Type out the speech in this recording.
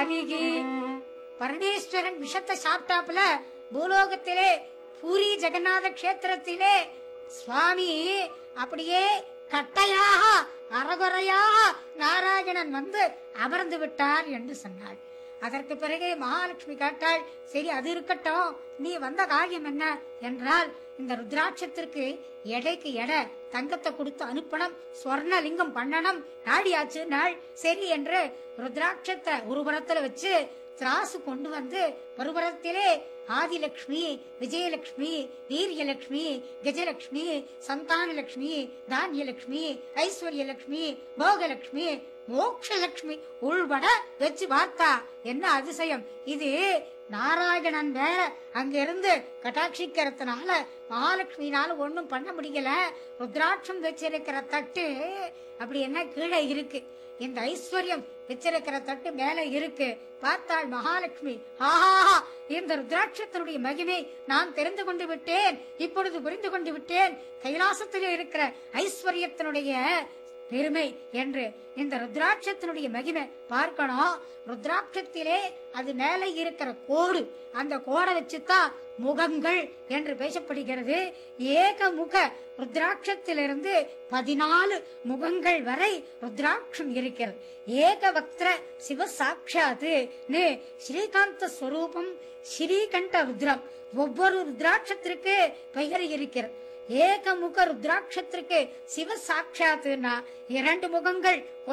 சுவாமிக்கு பரமேஸ்வரன் விஷத்தை சாப்பிட்டாப்புல பூலோகத்திலே பூரி ஜெகநாத கஷேத்திரத்திலே சுவாமி அப்படியே கட்டையாக அறகுறையாக நாராயணன் வந்து அமர்ந்து விட்டார் என்று சொன்னாள் அதற்கு பிறகு மகாலட்சுமி கேட்டாள் சரி அது இருக்கட்டும் நீ வந்த காரியம் என்ன என்றால் இந்த ருத்ராட்சத்திற்கு எடைக்கு எடை தங்கத்தை கொடுத்து அனுப்பணும் ஸ்வர்ணலிங்கம் பண்ணணும் நாடியாச்சு நாள் சரி என்று ருத்ராட்சத்தை ஒரு புறத்துல வச்சு திராசு கொண்டு வந்து ஒருபுறத்திலே ஆதிலட்சுமி விஜயலட்சுமி வீரியலட்சுமி கஜலட்சுமி சந்தானலட்சுமி தானியலட்சுமி ஐஸ்வர்யலட்சுமி போகலட்சுமி மோக்ஷலட்சுமி உள்பட வச்சு பார்த்தா என்ன அதிசயம் இது நாராயணன் வேற அங்க இருந்து கட்டாட்சிக்கிறதுனால மகாலட்சுமினால ஒண்ணும் பண்ண முடியல ருத்ராட்சம் வச்சிருக்கிற தட்டு அப்படி என்ன கீழே இருக்கு இந்த ஐஸ்வர்யம் வச்சிருக்கிற தட்டு மேல இருக்கு பார்த்தாள் மகாலட்சுமி ஆஹா இந்த ருத்ராட்சத்தினுடைய மகிமை நான் தெரிந்து கொண்டு விட்டேன் இப்பொழுது புரிந்து கொண்டு விட்டேன் கைலாசத்திலே இருக்கிற ஐஸ்வர்யத்தினுடைய பெருமை என்று இந்த ருத்ராட்சத்தினுடைய மகிமை பார்க்கணும் ருத்ராட்சத்திலே அது மேலே இருக்கிற கோடு அந்த கோடை வச்சுதான் முகங்கள் என்று பேசப்படுகிறது ஏக முக ருத்ராட்சத்திலிருந்து பதினாலு முகங்கள் வரை ருத்ராட்சம் இருக்கிறது ஏக வக்திர சிவ சாட்சாத்து ஸ்ரீகாந்த ஸ்வரூபம் ஸ்ரீகண்ட ருத்ரம் ஒவ்வொரு ருத்ராட்சத்திற்கு பெயர் இருக்கிறது ஏகமுக ருத்ராட்சத்திற்கு சிவ சாட்சாத்துனா இரண்டு முகங்கள்